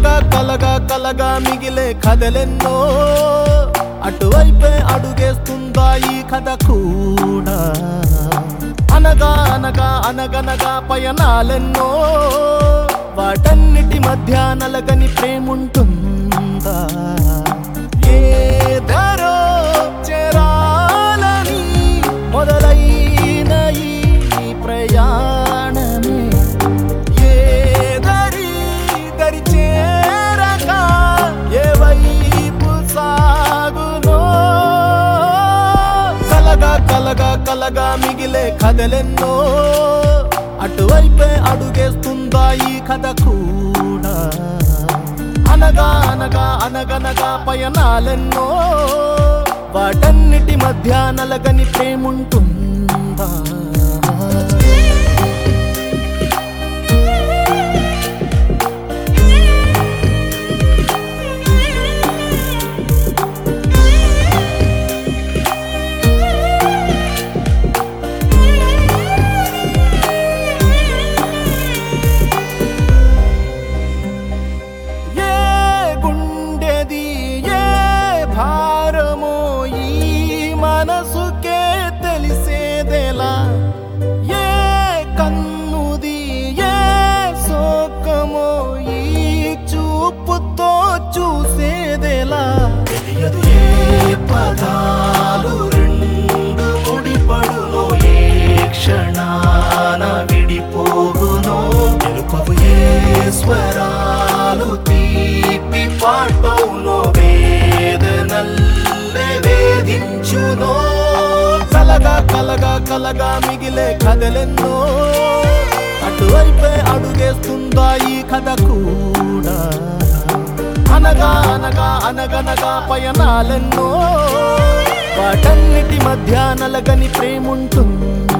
కలగా కలగా కలగా మిగిలే కథలెన్నో అటువైపే అడుగేస్తుందా ఈ కథ కూడా అనగా అనగా అనగనగా పయనాలెన్నో వాటన్నిటి మధ్య నలగని ప్రేముంటుందా ఏ ధరో చేరాలని మొదలైన ఈ ప్రయాణమే ఏ దరి దరి చేరక ఏ వైపు సాగునో కలగా కలగా కలగా మిగిలే కథలెన్నో అటువైపే అడుగేస్తుందా ఈ కథ కూడా అనగా అనగా అనగనగా పయనాలెన్నో వాటన్నిటి మధ్య నలగని ప్రేముంటుందా ఏ గుండెది ఏ భారమో ఈ మనసుకే తెలిసేదెలా ఏ కన్నుది ఏ సోకమో ఈ చూపుతో చూసేదెలా తెలియదు ఏ పదాలు రెండు ముడిపడునో ఏ క్షణాన విడిపోగునో తెలుపవు ఏ స్వరాలు తీపి పాటవునో వేదనల్లే వేధించునో కలగా కలగా కలగా మిగిలే కథలెన్నో అటువైపే అడుగేస్తుందా ఈ కథ కూడా అనగా అనగా అనగనగా పయనాలెన్నో వాటన్నిటి మధ్య నలగని ప్రేముంటుంది